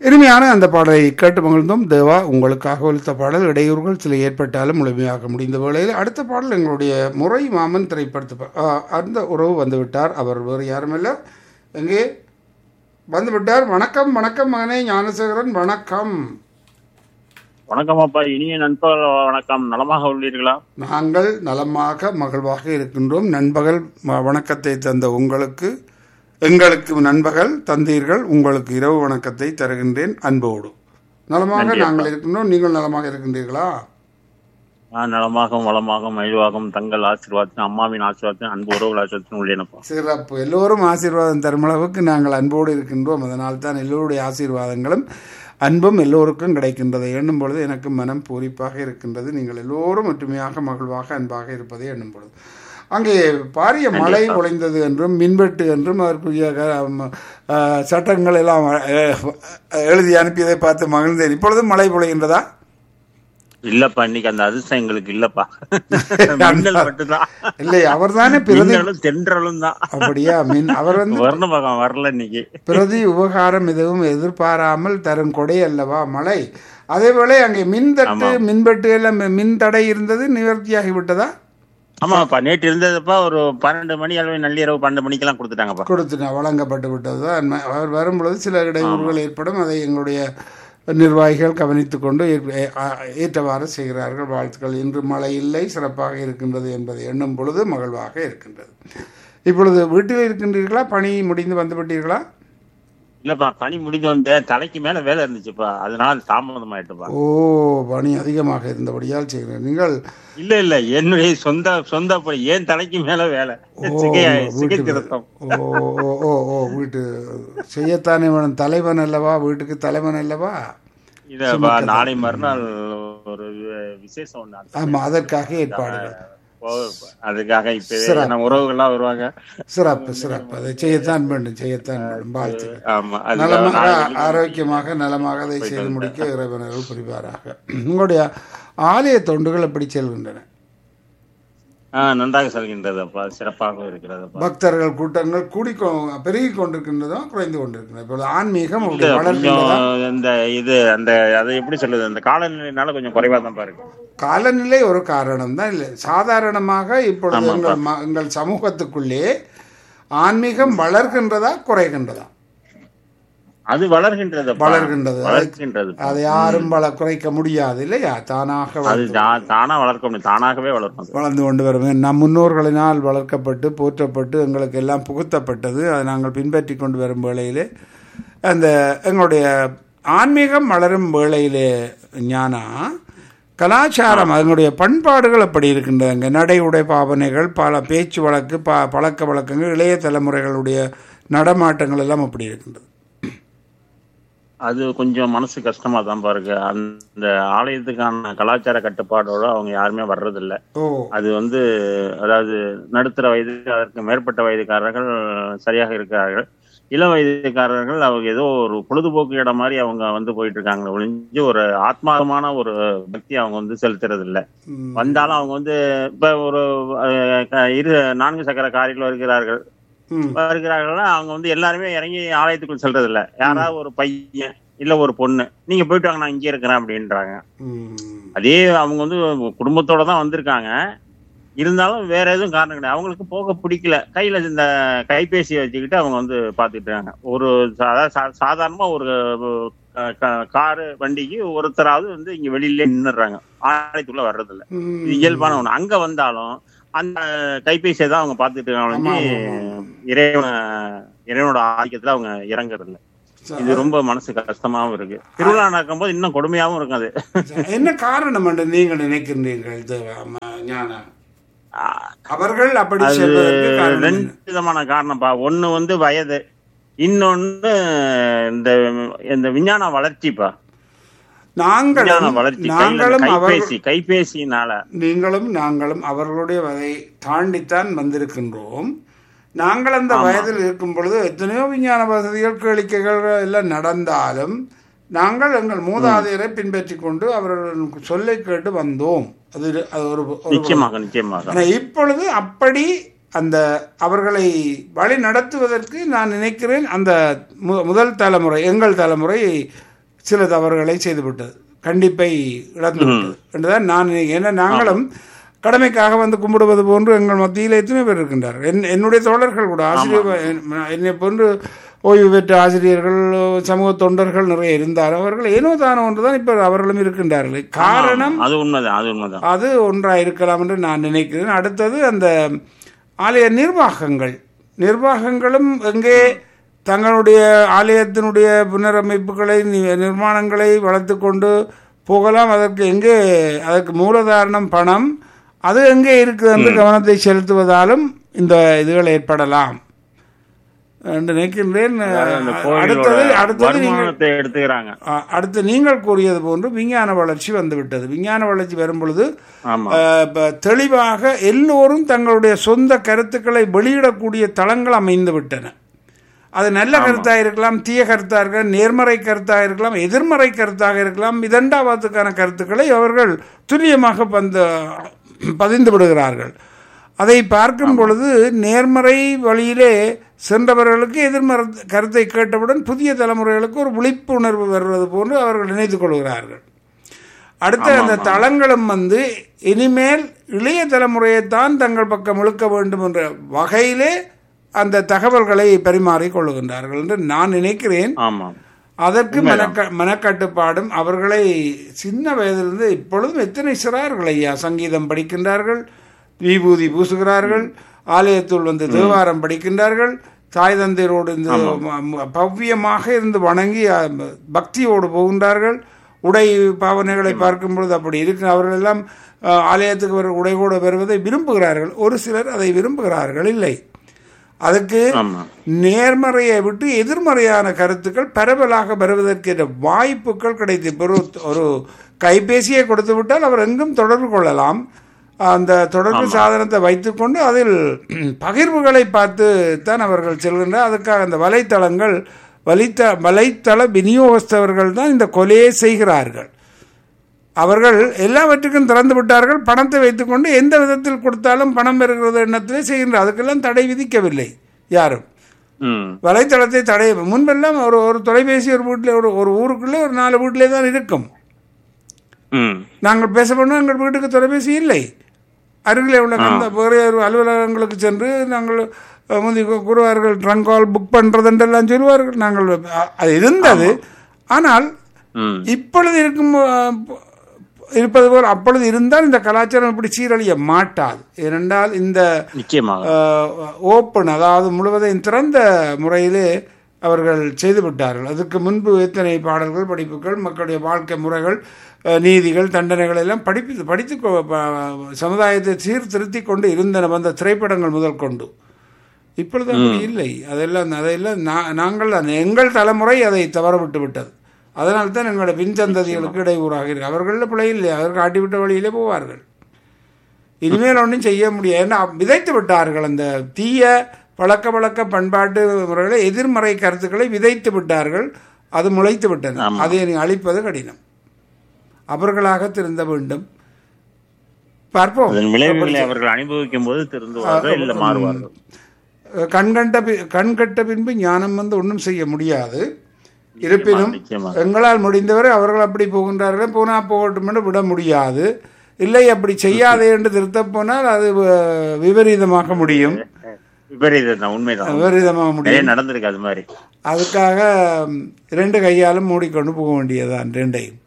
இனிமையான அந்த பாடலை கேட்டு மகிழ்ந்தோம் தேவா உங்களுக்காக ஒலித்த பாடல் இடையூறுகள் சில ஏற்பட்டாலும் முழுமையாக முடிந்த வேளையில் அடுத்த பாடல் எங்களுடைய முறை மாமன் திரைப்படத்து பா- ஆ, அந்த உறவு வந்துவிட்டார் அவர் வேறு யாருமில்ல எங்கே வந்துவிட்டார் வணக்கம் வணக்கம் மகனே ஞானசேகரன் வணக்கம் வணக்கம் அப்பா இனிய நண்பர்கள் வணக்கம் நலமாக உள்ளீர்களா நாங்கள் நலமாக மகிழ்வாக இருக்கின்றோம் நண்பகல் வ- வணக்கத்தை தந்த உங்களுக்கு எங்களுக்கு நண்பகல் தந்தீர்கள் உங்களுக்கு இரவு வணக்கத்தை தருகின்றேன் அன்போடு நலமாக நன்றி நாங்கள் இருக்கின்றோம் நீங்கள் நலமாக இருக்கின்றீர்களா நான் நலமாகவும் வளமாகவும் மகிழ்வாகவும் தங்கள் ஆசீர்வாதத்தின் அம்மாவின் ஆசீர்வாதத்தின் அன்பு உறவுகள் ஆசீர்வாதத்தின் உள்ளேனப்பா சிறப்பு எல்லோரும் ஆசீர்வாதம் தரும் அளவுக்கு நாங்கள் அன்போடு இருக்கின்றோம் அதனால் தான் எல்லோருடைய ஆசீர்வாதங்களும் அன்பும் எல்லோருக்கும் கிடைக்கின்றதை எண்ணும் பொழுது எனக்கு மனம் பூரிப்பாக இருக்கின்றது நீங்கள் எல்லோரும் ஒற்றுமையாக மகிழ்வாக அன்பாக இருப்பதை எண்ணும் பொழுது அங்கே பாரிய மழை பொழிந்தது என்றும் மின்வெட்டு என்றும் அதற்குரிய க- ம- ஆ, சட்டங்கள் எல்லாம் அஹ், எழுதி அனுப்பியதை பார்த்து மகிழ்ந்தேன் இப்பொழுதும் மழை பொழிகின்றதா இல்லப்பா இன்னைக்கு அந்த அதிர்ஷ்டம் எங்களுக்கு இல்லப்பா மின்னல் மட்டும்தான் இல்லை அவர்தானே பிரதி மின்னலும் தென்றலும் தான் அப்படியா மின் அவர் வந்து வர்ண பகம் வரல இன்னைக்கு பிரதி உபகாரம் எதுவும் எதிர்பாராமல் தரும் கொடை அல்லவா மழை அதேவேளை அங்கே மின்தட்டு மின்வெட்டு எல்லாம் மின் தடை இருந்தது நிவர்த்தியாகி விட்டதா ஆமாப்பா நேற்று இருந்ததுப்பா ஒரு பன்னெண்டு மணி அளவு நள்ளிரவு பன்னெண்டு மணிக்கெல்லாம் கொடுத்துட்டாங்கப்பா கொடுத்து வழங்கப்பட்டு விட்டது தான் அவர் வரும்பொழுது சில இடையூறுகள் ஏற்படும் அதை எங்களுடைய நிர்வாகிகள் கவனித்துக் கொண்டு ஏ- ஆ- ஏற்றவாறு செய்கிறார்கள் வாழ்த்துக்கள் இன்று மழை இல்லை சிறப்பாக இருக்கின்றது என்பதை எண்ணும் பொழுது மகிழ்வாக இருக்கின்றது இப்பொழுது வீட்டில் இருக்கின்றீர்களா பணி முடிந்து வந்து விட்டீர்களா இல்லப்பா பனி முடிஞ்சு வந்த தலைக்கு மேல வேலை இருந்துச்சுப்பா அதனால தாமதம் ஆயிட்டுப்பா ஓ பணி அதிகமாக இருந்தபடியால் செய்கிறேன் நீங்கள் இல்ல இல்ல என்னுடைய சொந்த சொந்த பணி ஏன் தலைக்கு மேல வேலை ஓ, சிகை வீட்டு சிகை வேலை. திருத்தம் ஓ ஓ ஓ ஓ வீட்டு செய்யத்தானே வேணும் தலைவன் அல்லவா வீட்டுக்கு தலைவன் அல்லவா இதப்பா நாளை மறுநாள் ஒரு வி- விசேஷம் ஒண்ணு அது. ஆமா அதற்காக ஏற்பாடுகள் போ- அதுக்காக இப்ப சிறப்பு. நம்ம உறவுகள்லாம் வருவாங்க சிறப்பு சிறப்பு அதை செய்யத்தான் வேண்டும் செய்யத்தான் வேண்டும் வாழ்த்துக்கள் ஆமா அதுக்காக நலமாக நாளை வெள்ளி- ஆரோக்கியமாக நலமாக அதை செய்து முடிக்க இறைவனர்கள் புரிவாராக உங்களுடைய ஆலய தொண்டுகள் எப்படி செல்கின்றன ஆ, நன்றாக செல்கின்றதப்பா சிறப்பாக இருக்கிறதப்பா பக்தர்கள் கூட்டங்கள் கூடி பெருகி கொண்டிருக்கின்றதோ குறைந்து கொண்டிருக்கின்றன இப்பொழுது ஆன்மீகம் இல்ல, அப்படி வளர்கின்றதா கொஞ்சம் இந்த இது அந்த அதை எப்படி சொல்லுது அந்த காலநிலைனால கொஞ்சம் குறைவா தான் பாருங்க காலநிலை ஒரு காரணம் தான் இல்லை சாதாரணமாக இப்பொழுது எங்கள் ம- எங்கள் சமூகத்துக்குள்ளே ஆன்மீகம் வளர்கின்றதா குறைகின்றதா அது வளர்கின்றது வளர்கின்றது. வளர்க்கின்றது அதை யாரும் வள குறைக்க முடியாது இல்லையா தானாக அது வளர்ந்து- தா- தானா வளர்க்க முடியும் தானாகவே வளரும் அது. வளர்ந்து கொண்டு வரும் நம் முன்னோர்களினால் வளர்க்கப்பட்டு போற்றப்பட்டு எங்களுக்கு எல்லாம் புகுத்தப்பட்டது அதை நாங்கள் பின்பற்றி கொண்டு வரும் வேளையிலே அந்த எங்களுடைய ஆன்மீகம் வளரும் வேளையிலே ஞானா கலாச்சாரம் அதனுடைய பண்பாடுகள் அப்படி இருக்கின்றதுங்க நடை உடை பாவனைகள் பல பேச்சு வழக்கு ப பழக்க வழக்கங்கள் இளைய தலைமுறைகளுடைய நடமாட்டங்கள் எல்லாம் அப்படி இருக்கின்றது அது கொஞ்சம் மனசு கஷ்டமா தான் பாருங்க அந்த ஆலயத்துக்கான கலாச்சார கட்டுப்பாடோட அவங்க யாருமே வர்றதில்ல ஓ அது வந்து அதாவது நடுத்தர வயது அதற்கு மேற்பட்ட வயதுக்காரர்கள் சரியாக இருக்கிறார்கள் இளம் வயதுக்காரர்கள் அவங்க ஏதோ ஒரு பொழுதுபோக்கு இடம் மாதிரி அவங்க வந்து போயிட்டு இருக்காங்க ஒழிஞ்சு ஒரு ஆத்மார்த்தமான ஒரு பக்தி அவங்க வந்து செலுத்துறது இல்ல ம், வந்தாலும் அவங்க வந்து இப்ப ஒரு அஹ், க- இரு நான்கு சக்கர காரில் வருகிறார்கள் ம், வருகிறார்கள்னா அவங்க வந்து எல்லாருமே இறங்கி ஆலயத்துக்குள் செல்றது இல்ல யாராவது ஒரு பையன் இல்ல ஒரு பொண்ணு நீங்க போயிட்டு வாங்க நான் இங்கே இருக்கிறேன் அப்படின்றாங்க ம். அதே அவங்க வந்து குடும்பத்தோட தான் வந்திருக்காங்க இருந்தாலும் வேற எதுவும் காரணம் கிடையாது அவங்களுக்கு போக பிடிக்கல கையில இந்த கைபேசியை வச்சுக்கிட்டு அவங்க வந்து பாத்துட்டு இருக்காங்க ஒரு சா- அதாவது சா- சாதாரணமா ஒரு அஹ், கா- காரு வண்டிக்கு ஒருத்தராவது வந்து இங்க வெளியில நின்னுடுறாங்க ஆலயத்துக்குள்ள வர்றதில்ல இது இயல்பான ஒண்ணு அங்க வந்தாலும் அந்த கைபேசியை தான் அவங்க பாத்துட்டு இருக்காங்க ஆமா, ஒழிஞ்சு ஆமா, இறைவன இறைவனோட ஆதிக்கத்துல அவங்க இறங்குறது இல்ல இது ரொம்ப மனசு கஷ்டமாவும் இருக்கு திருவிழா நடக்கும்போது இன்னும் கொடுமையாவும் இருக்கும் அது என்ன காரணம் என்று நீங்கள் நினைக்கின்றீர்கள் தேவா, ம- ஞானா அவர்கள் அப்படி அது செல்வதற்கு காரணம் ரெண்டு என்ன? விதமான காரணம்ப்பா ஒண்ணு வந்து வயது இன்னொன்னு இந்த இந்த விஞ்ஞான வளர்ச்சிப்பா விஞ்ஞான நாங்களும் வளர்ச்சி கையில இந்த நாங்களும் அவர் கைபேசி கைபேசினால நீங்களும் நாங்களும் அவர்களுடைய வதை தாண்டித்தான் வந்திருக்கின்றோம் நாங்கள் அந்த வயதில் இருக்கும் பொழுது எத்தனையோ விஞ்ஞான வசதிகள் கேளிக்கைகள் எல்லாம் நடந்தாலும் நாங்கள் எங்கள் மூதாதையரை பின்பற்றி கொண்டு அவர்கள் சொல்லை கேட்டு வந்தோம் அது அது ஒரு ஒரு நிச்சயமாக நிச்சயமாக ஆனால் இப்பொழுது அப்படி அந்த அவர்களை வழி நடத்துவதற்கு நான் நினைக்கிறேன் அந்த மு- முதல் தலைமுறை எங்கள் தலைமுறை சில தவறுகளை செய்துவிட்டது கண்டிப்பை இழந்து விட்டது என்றுதான் நான் நினைக்கிறேன். ஏன்னா நாங்களும் கடமைக்காக வந்து கும்பிடுவது போன்று எங்கள் மத்தியில் எத்தனை பேர் இருக்கின்றார்கள் என் என்னுடைய தோழர்கள் கூட ஆசிரியர் என்- என்னை போன்று ஓய்வு பெற்ற ஆசிரியர்கள் சமூக தொண்டர்கள் நிறைய இருந்தார் அவர்கள் ஏனோ தானோ ஒன்றுதான் இப்போ அவர்களும் இருக்கின்றார்கள் காரணம் அது உண்மைதான் அது உண்மைதான் அது ஒன்றாக இருக்கலாம் என்று நான் நினைக்கிறேன் அடுத்தது அந்த ஆலய நிர்வாகங்கள் நிர்வாகங்களும் எங்கே தங்களுடைய ஆலயத்தினுடைய புனரமைப்புகளை நி- நிர்மாணங்களை வளர்த்து கொண்டு போகலாம் அதற்கு எங்கே அதற்கு மூலதாரணம் பணம் அது எங்கே இருக்குது என்று கவனத்தை செலுத்துவதாலும் இந்த இதுகள் ஏற்படலாம் என்று நினைக்கின்றேன் அந்த கோயிலோட அடுத்தது அடுத்தது நீங்கள் வருமானத்தை எடுத்துக்கிறாங்க அ- அடுத்து நீங்கள் கூறியது போன்று விஞ்ஞான வளர்ச்சி வந்துவிட்டது விஞ்ஞான வளர்ச்சி வரும் பொழுது ஆமா அஹ், ப- தெளிவாக எல்லோரும் தங்களுடைய சொந்த கருத்துக்களை வெளியிடக்கூடிய தளங்கள் அமைந்து விட்டன அது நல்ல கருத்தாக இருக்கலாம் தீய கருத்தாக இருக்கலாம் நேர்மறை கருத்தாக இருக்கலாம் எதிர்மறை கருத்தாக இருக்கலாம் இதண்டாவாதத்துக்கான கருத்துக்களை அவர்கள் துல்லியமாக பந்த பதிந்து விடுகிறார்கள் அதை பார்க்கும் பொழுது நேர்மறை வழியிலே சென்றவர்களுக்கு எதிர்மறை கருத்தை கேட்டவுடன் புதிய தலைமுறைகளுக்கு ஒரு விழிப்புணர்வு வருவது போன்று அவர்கள் நினைத்துக் கொள்கிறார்கள் அடுத்து அந்த தளங்களும் வந்து இனிமேல் இளைய தலைமுறையைத்தான் தங்கள் பக்கம் இழுக்க வேண்டும் என்ற வகையிலே அந்த தகவல்களை பரிமாறிக் கொள்ளுகின்றார்கள் என்று நான் நினைக்கிறேன் ஆமா அதற்கு மனக்க மனக்கட்டுப்பாடும் அவர்களை சின்ன வயதிலிருந்து இப்பொழுதும் எத்தனை சிறார்கள் ஐயா சங்கீதம் படிக்கின்றார்கள் விபூதி பூசுகிறார்கள் ஆலயத்துள் வந்து தேவாரம் படிக்கின்றார்கள் தாய் தந்தையரோடு இந்த ம- ம- பவ்யமாக இருந்து வணங்கி அ, பக்தியோடு போகின்றார்கள் உடை பாவனைகளை பார்க்கும் பொழுது அப்படி இருக்கு அவர்கள் எல்லாம் அ, ஆலயத்துக்கு வர உடைகோடு வருவதை விரும்புகிறார்கள் ஒரு சிலர் அதை விரும்புகிறார்கள் இல்லை அதுக்கு ஆமா நேர்மறையை விட்டு எதிர்மறையான கருத்துக்கள் பரவலாக வருவதற்கேற்ற வாய்ப்புகள் கிடைத்து இப்ப ஒரு ஒரு கைபேசியை கொடுத்து விட்டால் அவர் எங்கும் தொடர்பு கொள்ளலாம் அந்த தொடர்பு சாதனத்தை வைத்துக்கொண்டு அதில் பகிர்வுகளை பார்த்து தான் அவர்கள் செல்கின்றனர் அதுக்காக அந்த வலைத்தளங்கள் வலைத்த வலைத்தள விநியோகஸ்தவர்கள் தான் இந்த கொலையை செய்கிறார்கள் அவர்கள் எல்லாவற்றுக்கும் திறந்து விட்டார்கள் பணத்தை வைத்துக்கொண்டு எந்த விதத்தில் கொடுத்தாலும் பணம் பெறுகிறது எண்ணத்திலே செய்கின்ற அதுக்கெல்லாம் தடை விதிக்கவில்லை யாரும் ம் வலைத்தளத்தை தடை முன்பெல்லாம் ஒரு ஒரு தொலைபேசி ஒரு வீட்டில் ஒரு ஒரு ஊருக்குள்ளே ஒரு நாலு வீட்டிலே தான் இருக்கும் ம் நாங்கள் பேச போனால் எங்கள் வீட்டுக்கு தொலைபேசி இல்லை அருகிலே உள்ள அந்த வேறு ஒரு அலுவலகங்களுக்கு சென்று நாங்கள் அஹ், முந்தி கூ- கூறுவார்கள் ட்ரங்க் கால் புக் பண்ணுறதுன்றெல்லாம் சொல்லுவார்கள் நாங்கள் அ- அது இருந்தது ஆனால் ம் இப்பொழுது இருக்கும் அஹ், ப- இருப்பது போல் அப்பொழுது இருந்தால் இந்த கலாச்சாரம் இப்படி சீரழிய மாட்டாது ஏனென்றால் இந்த நிச்சயமாக ஓப்பன் அதாவது முழுவதையும் திறந்த முறையிலே அவர்கள் செய்து விட்டார்கள் அதுக்கு முன்பு எத்தனை பாடல்கள் படிப்புகள் மக்களுடைய வாழ்க்கை முறைகள் அஹ், நீதிகள் தண்டனைகள் எல்லாம் படிப்பு படித்து கொ- ப- சமுதாயத்தை சீர்திருத்தி கொண்டு இருந்தன வந்த திரைப்படங்கள் முதல் கொண்டு இப்பொழுது அப்படி இல்லை அதெல்லாம் அதையெல்லாம் நா- நாங்கள் அந்த எங்கள் தலைமுறை அதை தவற விட்டு விட்டது அதனால தான் எங்களுடைய பின்சந்ததிகளுக்கு இடையூறாக இருக்கு அவர்களில் பிழை இல்லை அவர்கள் காட்டிவிட்ட வழியிலே போவார்கள் இனிமேல் ஒன்றும் செய்ய முடியாது ஏன்னா விதைத்து விட்டார்கள் அந்த தீய பழக்க வழக்க பண்பாட்டு முறைகளை எதிர்மறை கருத்துக்களை விதைத்து விட்டார்கள் அது முளைத்து விட்டன அதை நீ அழிப்பது கடினம் அவர்களாக திருந்த வேண்டும் பார்ப்போம் அதன் விளைவுகளை அவர்கள் அனுபவிக்கும் போது திருந்துவார்கள் இல்ல மாறுவார்கள் கண்கண்ட பி- கண்கட்ட பின்பு ஞானம் வந்து ஒன்றும் செய்ய முடியாது இருப்பினும் நிச்சயமா எங்களால் முடிந்தவரை அவர்கள் அப்படி போகின்றார்கள் போனா போகட்டும் என்று விட முடியாது இல்லை அப்படி செய்யாதே என்று திருத்தப் போனால் அது வ- விபரீதமாக முடியும் விபரீதம் தான் உண்மைதான் விபரீதமாக முடியும் நிறைய நடந்திருக்கு அது மாதிரி அதுக்காக ம், இரண்டு கையாலும் மூடிக்கொண்டு போக வேண்டியதுதான் ரெண்டையும்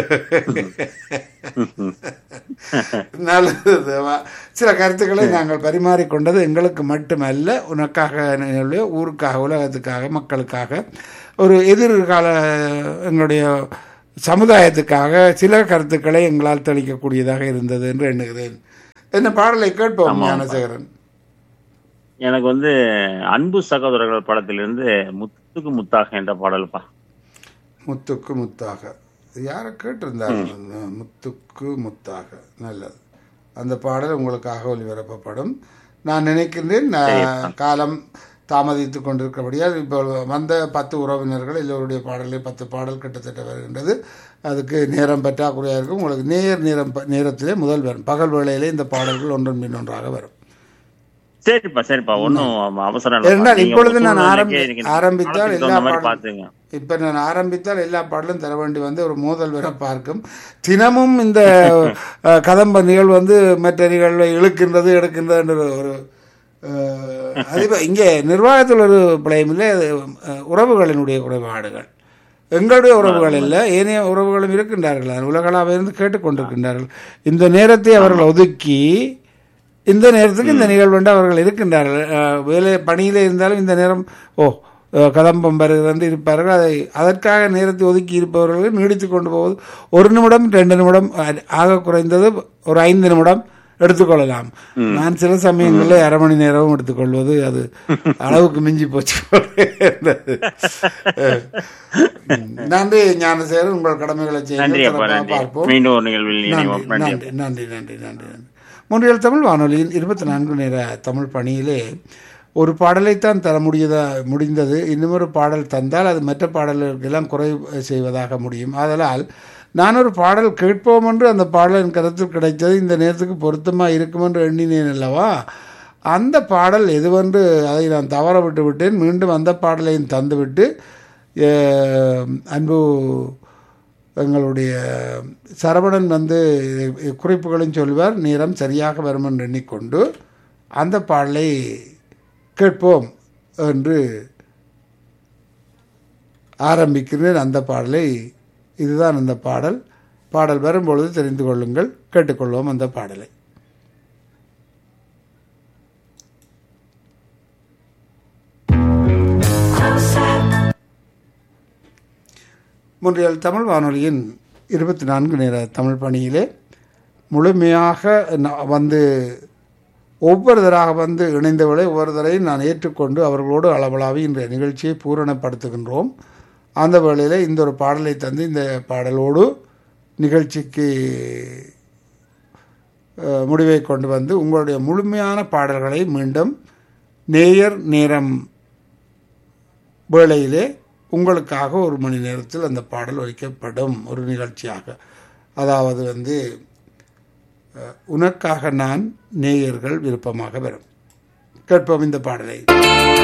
நல்லது தேவா. சில கருத்துக்களை நாங்கள் பரிமாறிக்கொண்டது எங்களுக்கு மட்டுமல்ல உனக்காக இல்லை, ஊருக்காக உலகத்துக்காக மக்களுக்காக ஒரு எதிர்கால எங்களுடைய சமுதாயத்துக்காக சில கருத்துக்களை எங்களால் தெளிக்கக்கூடியதாக இருந்தது என்று எண்ணுகிறேன் என்ன பாடலை கேட்போம் ஞானசேகரன் எனக்கு வந்து அன்பு சகோதரர்கள் படத்திலிருந்து முத்துக்கு முத்தாக என்ற பாடல்பா முத்துக்கு முத்தாக இது யாரை கேட்டிருந்தாங்க முத்துக்கு முத்தாக நல்லது அந்த பாடல் உங்களுக்காக ஒளிபரப்பப்படும் நான் நினைக்கின்றேன் நான் காலம் தாமதித்து கொண்டிருக்கிறபடியால் இப்போ வந்த பத்து உறவினர்கள் எல்லோருடைய பாடலே பத்து பாடல் கிட்டத்தட்ட வருகின்றது அதுக்கு நேரம் பற்றாக்குறையாக இருக்கும் உங்களுக்கு நேர் நேரம் ப- நேரத்திலே முதல் வரும் பகல் வேளையிலே இந்த பாடல்கள் ஒன்றன் பின் ஒன்றாக வரும் சரிப்பா சரிப்பா ஒன்றும் அவசரம் இல்ல ஏனென்றால் நீங்க இப்பொழுது உங்க நான் சூழ்நிலைக்கு ஆரம்பி- நீங்க ஆரம்பித்தால் காலத்துக்கு எல்லா தகுந்த மாதிரி பாடலும் பாத்துங்க இப்ப நான் ஆரம்பித்தால் எல்லா பாடலும் தர வேண்டி வந்து ஒரு மோதல் வர பார்க்கும் தினமும் இந்த அஹ், கதம்ப நிகழ்வு வந்து மற்ற நிகழ்வை இழுக்கின்றது எடுக்கின்றது என்ற ஒரு அஹ், அது இப்ப இங்கே நிர்வாகத்தில் ஒரு பிழையும் இல்லை அது அஹ், உறவுகளினுடைய குறைபாடுகள் எங்களுடைய உறவுகள் இல்லை ஏனைய உறவுகளும் இருக்கின்றார்கள் உலகளாக இருந்து கேட்டுக்கொண்டிருக்கின்றார்கள் இந்த நேரத்தை அவர்கள் ஒதுக்கி இந்த நேரத்துக்கு இந்த நிகழ்வு வந்து அவர்கள் இருக்கின்றார்கள் அஹ், வேலை பணியிலே இருந்தாலும் இந்த நேரம் ஓ அஹ், கதம்பம் வருகிறது என்று இருப்பார்கள் அதை அதற்காக நேரத்தை ஒதுக்கி இருப்பவர்கள் நீடித்து கொண்டு போவது ஒரு நிமிடம் ரெண்டு நிமிடம் அஹ், ஆக குறைந்தது ஒரு ஐந்து நிமிடம் எடுத்துக்கொள்ளலாம் நான் சில சமயங்களில் அரை மணி நேரமும் எடுத்துக்கொள்வது அது அளவுக்கு மிஞ்சி போச்சு அஹ், நன்றி ஞானசேகரன் உங்கள் கடமைகளை நன்றி செய்யுங்கள் அப்பா சிறப்பாக நன்றி பார்ப்போம் மீண்டும் ஒரு நிகழ்வில் நன்றி இணைவோம் நன்றி நன்றி நன்றி நன்றி நன்றி நன்றி முன்றியல் தமிழ் வானொலியின் இருபத்தி நான்கு நேர தமிழ் பணியிலே ஒரு பாடலைத்தான் தர முடியதா முடிந்தது இன்னுமொரு பாடல் தந்தால் அது மற்ற பாடல்களுக்கெல்லாம் குறை செய்வதாக முடியும் ஆதலால் நான் ஒரு பாடல் கேட்போம் என்று அந்த பாடல் என் கருத்தில் கிடைத்தது இந்த நேரத்துக்கு பொருத்தமாக இருக்கும் என்று எண்ணினேன் அல்லவா அந்த பாடல் எதுவென்று அதை நான் தவற விட்டு விட்டேன் மீண்டும் அந்த பாடலையும் தந்துவிட்டு அஹ், அன்பு எங்களுடைய சரவணன் வந்து குறிப்புகளும் சொல்வார் நேரம் சரியாக வரும் என்று எண்ணிக்கொண்டு அந்த பாடலை கேட்போம் என்று ஆரம்பிக்கிறேன் அந்த பாடலை இதுதான் அந்த பாடல் பாடல் வரும்பொழுது தெரிந்து கொள்ளுங்கள் கேட்டுக்கொள்வோம் அந்த பாடலை முன்றைய தமிழ் வானொலியின் இருபத்தி நான்கு நேர தமிழ் பணியிலே முழுமையாக ந- வந்து ஒவ்வொருத்தராக வந்து இணைந்தவளை ஒவ்வொருத்தரையும் நான் ஏற்றுக்கொண்டு அவர்களோடு அளவலாவி இந்த நிகழ்ச்சியை பூரணப்படுத்துகின்றோம் அந்த வேளையில் இந்த ஒரு பாடலை தந்து இந்த பாடலோடு நிகழ்ச்சிக்கு அஹ், முடிவை கொண்டு வந்து உங்களுடைய முழுமையான பாடல்களை மீண்டும் நேயர் நேரம் வேளையிலே உங்களுக்காக ஒரு மணி நேரத்தில் அந்த பாடல் ஒலிக்கப்படும் ஒரு நிகழ்ச்சியாக அதாவது வந்து அஹ், உனக்காக நான் நேயர்கள் விருப்பமாக வரும் கேட்போம் இந்த பாடலை